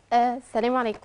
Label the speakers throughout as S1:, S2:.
S1: آه، السلام عليكم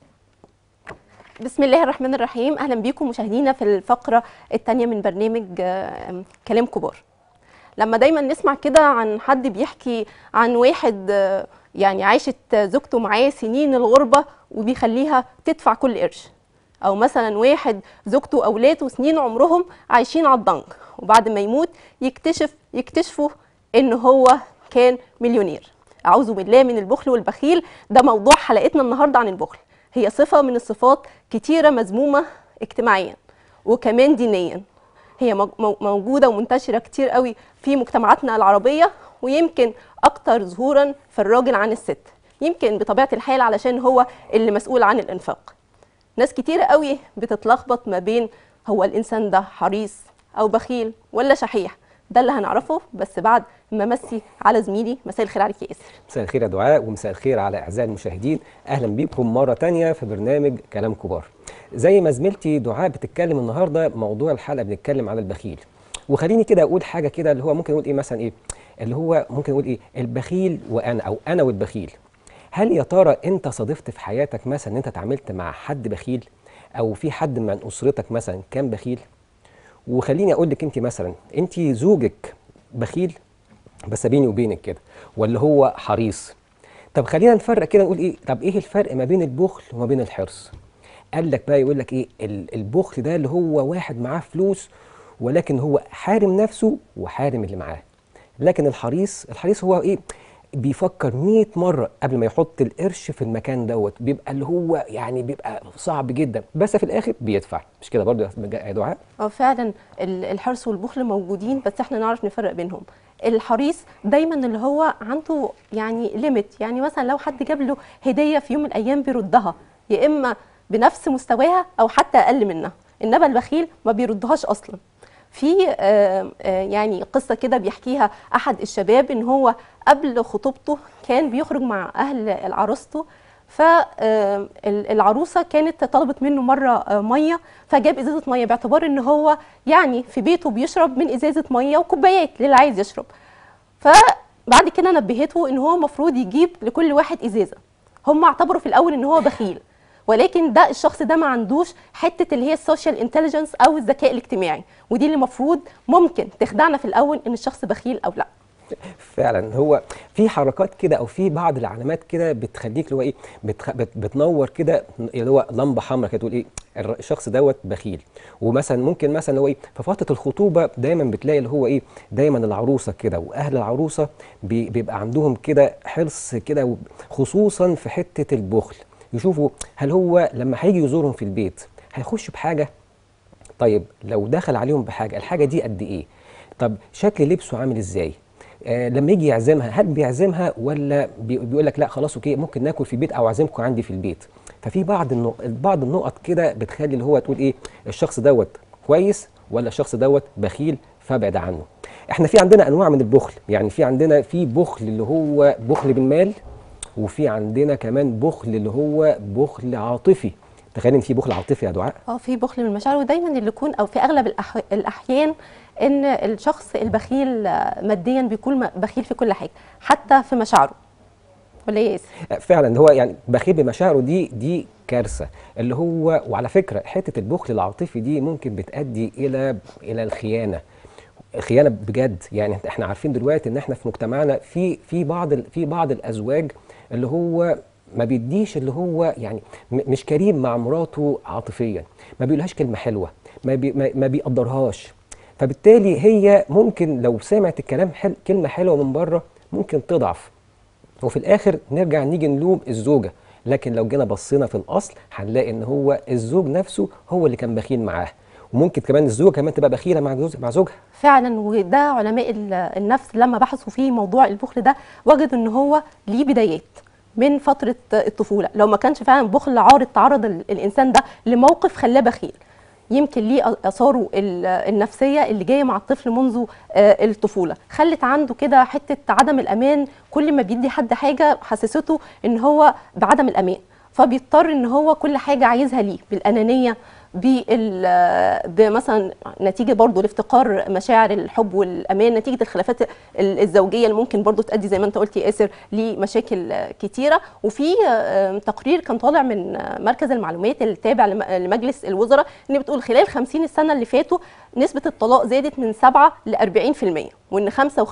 S1: بسم الله الرحمن الرحيم اهلا بيكم مشاهدينا في الفقره الثانيه من برنامج آه، كلام كبار لما دايما نسمع كده عن حد بيحكي عن واحد آه، يعني عاشت زوجته معاه سنين الغربه وبيخليها تدفع كل قرش او مثلا واحد زوجته واولاده سنين عمرهم عايشين على الضنك وبعد ما يموت يكتشف يكتشفوا ان هو كان مليونير اعوذ بالله من البخل والبخيل ده موضوع حلقتنا النهارده عن البخل هي صفه من الصفات كتيره مذمومه اجتماعيا وكمان دينيا هي مو- مو- موجوده ومنتشره كتير قوي في مجتمعاتنا العربيه ويمكن اكتر ظهورا في الراجل عن الست يمكن بطبيعه الحال علشان هو اللي مسؤول عن الانفاق ناس كتيرة قوي بتتلخبط ما بين هو الإنسان ده حريص أو بخيل ولا شحيح ده اللي هنعرفه بس بعد ما امسي على زميلي مساء الخير عليك يا ياسر
S2: مساء الخير يا دعاء ومساء الخير على اعزائي المشاهدين اهلا بيكم مره تانية في برنامج كلام كبار زي ما زميلتي دعاء بتتكلم النهارده موضوع الحلقه بنتكلم على البخيل وخليني كده اقول حاجه كده اللي هو ممكن نقول ايه مثلا ايه اللي هو ممكن نقول ايه البخيل وانا او انا والبخيل هل يا ترى انت صادفت في حياتك مثلا ان انت اتعاملت مع حد بخيل او في حد من اسرتك مثلا كان بخيل وخليني اقول لك انت مثلا انت زوجك بخيل بس بيني وبينك كده ولا هو حريص طب خلينا نفرق كده نقول ايه طب ايه الفرق ما بين البخل وما بين الحرص قال لك بقى يقول لك ايه ال- البخل ده اللي هو واحد معاه فلوس ولكن هو حارم نفسه وحارم اللي معاه لكن الحريص الحريص هو ايه بيفكر 100 مرة قبل ما يحط القرش في المكان دوت بيبقى اللي هو يعني بيبقى صعب جدا بس في الآخر بيدفع مش كده برضه يا دعاء
S1: اه فعلا ال- الحرص والبخل موجودين بس احنا نعرف نفرق بينهم الحريص دايما اللي هو عنده يعني ليميت يعني مثلا لو حد جاب له هديه في يوم من الايام بيردها يا اما بنفس مستواها او حتى اقل منها انما البخيل ما بيردهاش اصلا في آه، آه، يعني قصه كده بيحكيها احد الشباب ان هو قبل خطوبته كان بيخرج مع اهل عروسته فالعروسه كانت طلبت منه مره آه، ميه فجاب ازازه ميه باعتبار ان هو يعني في بيته بيشرب من ازازه ميه وكوبايات للي عايز يشرب فبعد كده نبهته ان هو المفروض يجيب لكل واحد ازازه هم اعتبروا في الاول ان هو بخيل ولكن ده الشخص ده ما عندوش حته اللي هي السوشيال انتليجنس او الذكاء الاجتماعي ودي اللي المفروض ممكن تخدعنا في الاول ان الشخص بخيل او لا
S2: فعلا هو في حركات كده او في بعض العلامات كده بتخليك اللي هو ايه بتخ... بت... بتنور كده اللي هو لمبه حمراء كده تقول ايه الر- الشخص دوت بخيل ومثلا ممكن مثلا اللي هو ايه في فتره الخطوبه دايما بتلاقي اللي هو ايه دايما العروسه كده واهل العروسه بي... بيبقى عندهم كده حرص كده و- خصوصا في حته البخل يشوفوا هل هو لما هيجي يزورهم في البيت هيخش بحاجه طيب لو دخل عليهم بحاجه الحاجه دي قد ايه طب شكل لبسه عامل ازاي آه لما يجي يعزمها هل بيعزمها ولا بي- بيقول لك لا خلاص اوكي ممكن ناكل في البيت او اعزمكم عندي في البيت ففي بعض النق... بعض النقط كده بتخلي اللي هو تقول ايه الشخص دوت كويس ولا الشخص دوت بخيل فابعد عنه احنا في عندنا انواع من البخل يعني في عندنا في بخل اللي هو بخل بالمال وفي عندنا كمان بخل اللي هو بخل عاطفي تخيل ان في بخل عاطفي يا دعاء
S1: اه في بخل من المشاعر ودايما اللي يكون او في اغلب الأح... الاحيان ان الشخص البخيل آه، ماديا بيكون م- بخيل في كل حاجه حتى في مشاعره ولا ايه يا ياسر؟
S2: فعلا هو يعني بخيل بمشاعره دي دي كارثه اللي هو وعلى فكره حته البخل العاطفي دي ممكن بتؤدي الى الى الخيانه خيانه بجد يعني احنا عارفين دلوقتي ان احنا في مجتمعنا في في بعض ال- في بعض الازواج اللي هو ما بيديش اللي هو يعني م- مش كريم مع مراته عاطفيا ما بيقولهاش كلمه حلوه ما بي ما ما بيقدرهاش فبالتالي هي ممكن لو سمعت الكلام حل كلمه حلوه من بره ممكن تضعف وفي الاخر نرجع نيجي نلوم الزوجه لكن لو جينا بصينا في الاصل هنلاقي ان هو الزوج نفسه هو اللي كان بخيل معاه وممكن كمان الزوجه كمان تبقى بخيله مع جوز مع زوجها
S1: فعلا وده علماء ال- النفس لما بحثوا في موضوع البخل ده وجدوا ان هو ليه بدايات من فتره الطفوله لو ما كانش فعلا بخل عارض تعرض ال- الانسان ده لموقف خلاه بخيل يمكن ليه اثاره ال- النفسيه اللي جايه مع الطفل منذ آه، الطفوله خلت عنده كده حته عدم الامان كل ما بيدي حد حاجه حسسته ان هو بعدم الامان فبيضطر ان هو كل حاجه عايزها ليه بالانانيه بال بمثلا نتيجه برضو لافتقار مشاعر الحب والامان نتيجه الخلافات ال- الزوجيه اللي ممكن برضو تؤدي زي ما انت قلت يا ياسر لمشاكل كتيره وفي آه، تقرير كان طالع من آه، مركز المعلومات التابع لم- لمجلس الوزراء ان بتقول خلال 50 السنه اللي فاتوا نسبه الطلاق زادت من 7 ل 40% وان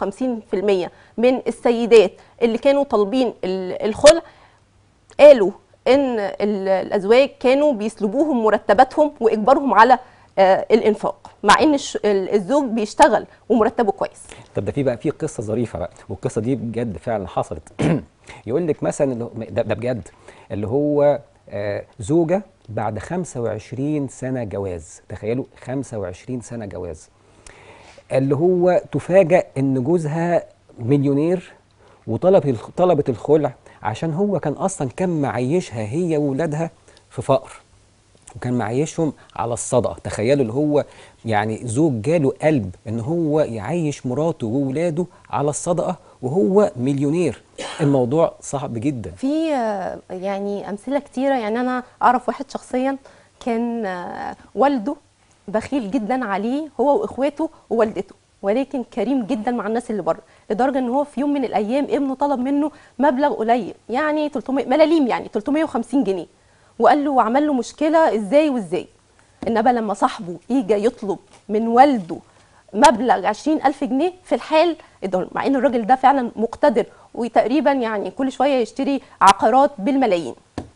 S1: 55% من السيدات اللي كانوا طالبين ال- الخلع قالوا ان ال- الازواج كانوا بيسلبوهم مرتباتهم واجبارهم على آه، الانفاق مع ان الش- ال- الزوج بيشتغل ومرتبه كويس
S2: طب ده في بقى في قصه ظريفه بقى والقصه دي بجد فعلا حصلت يقول لك مثلا اللي هو- ده, ده بجد اللي هو آه زوجه بعد 25 سنه جواز تخيلوا 25 سنه جواز اللي هو تفاجأ ان جوزها مليونير وطلب طلبت الخلع عشان هو كان اصلا كان معيشها هي وولادها في فقر وكان معيشهم على الصدقه تخيلوا اللي هو يعني زوج جاله قلب ان هو يعيش مراته وولاده على الصدقه وهو مليونير الموضوع صعب جدا
S1: في آه، يعني امثله كتيره يعني انا اعرف واحد شخصيا كان آه، والده بخيل جدا عليه هو واخواته ووالدته ولكن كريم جدا مع الناس اللي بره لدرجه ان هو في يوم من الايام ابنه طلب منه مبلغ قليل يعني 300 ملاليم يعني 350 جنيه وقال له وعمل له مشكله ازاي وازاي انما لما صاحبه يجي يطلب من والده مبلغ 20000 جنيه في الحال اداله مع ان الراجل ده فعلا مقتدر وتقريبا يعني كل شويه يشتري عقارات بالملايين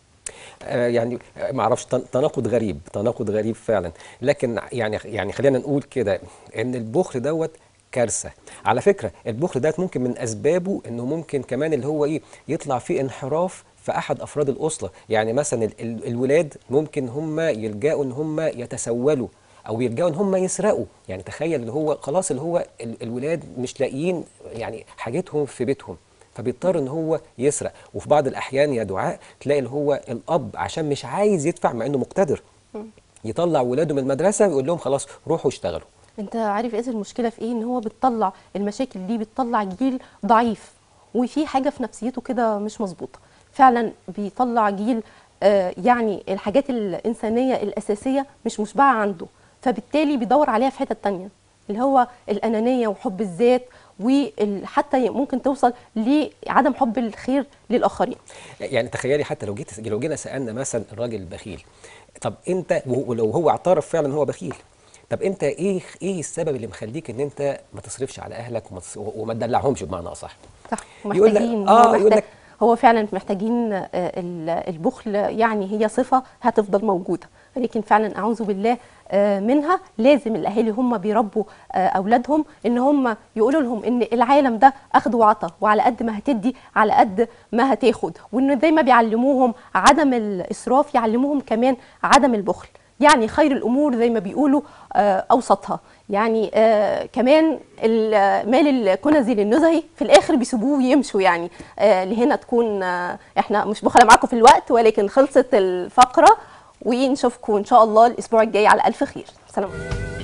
S2: آه، يعني آه، ما اعرفش تن- تناقض غريب تناقض غريب فعلا لكن يعني يعني خلينا نقول كده ان البخل دوت كارثه على فكره البخل دوت ممكن من اسبابه انه ممكن كمان اللي هو ايه يطلع فيه انحراف في احد افراد الاسره يعني مثلا ال- ال- الولاد ممكن هم يلجأوا ان هم يتسولوا او يلجأوا ان هم يسرقوا يعني تخيل اللي هو خلاص اللي هو ال- الولاد مش لاقيين يعني حاجتهم في بيتهم فبيضطر ان هو يسرق وفي بعض الاحيان يا دعاء تلاقي اللي هو الاب عشان مش عايز يدفع مع انه مقتدر يطلع ولاده من المدرسه ويقول لهم خلاص روحوا اشتغلوا
S1: انت عارف ايه المشكله في ايه ان هو بتطلع المشاكل دي بتطلع جيل ضعيف وفي حاجه في نفسيته كده مش مظبوطه فعلا بيطلع جيل آه يعني الحاجات الانسانيه الاساسيه مش مشبعه عنده فبالتالي بيدور عليها في حته تانية اللي هو الانانيه وحب الذات وحتى ممكن توصل لعدم حب الخير للاخرين
S2: يعني تخيلي حتى لو جيت لو جينا سالنا مثلا الراجل البخيل طب انت ولو هو اعترف فعلا ان هو بخيل طب انت ايه ايه السبب اللي مخليك ان انت ما تصرفش على اهلك وما, تص- وما تدلعهمش بمعنى اصح
S1: صح
S2: يقول لك-
S1: محتاجين
S2: آه،
S1: هو
S2: يقول
S1: محتاج
S2: لك-
S1: هو فعلا محتاجين آه، ال- البخل يعني هي صفة هتفضل موجودة ولكن فعلا أعوذ بالله آه، منها لازم الأهالي هم بيربوا آه، أولادهم إن هم يقولوا لهم إن العالم ده أخد وعطا وعلى قد ما هتدي على قد ما هتاخد وإن زي ما بيعلموهم عدم الإسراف يعلموهم كمان عدم البخل يعني خير الامور زي ما بيقولوا آه، اوسطها يعني آه، كمان المال الكنزي للنزهي في الاخر بيسيبوه ويمشوا يعني آه، لهنا تكون آه، احنا مش بخلة معاكم في الوقت ولكن خلصت الفقره ونشوفكم ان شاء الله الاسبوع الجاي على الف خير سلام عليكم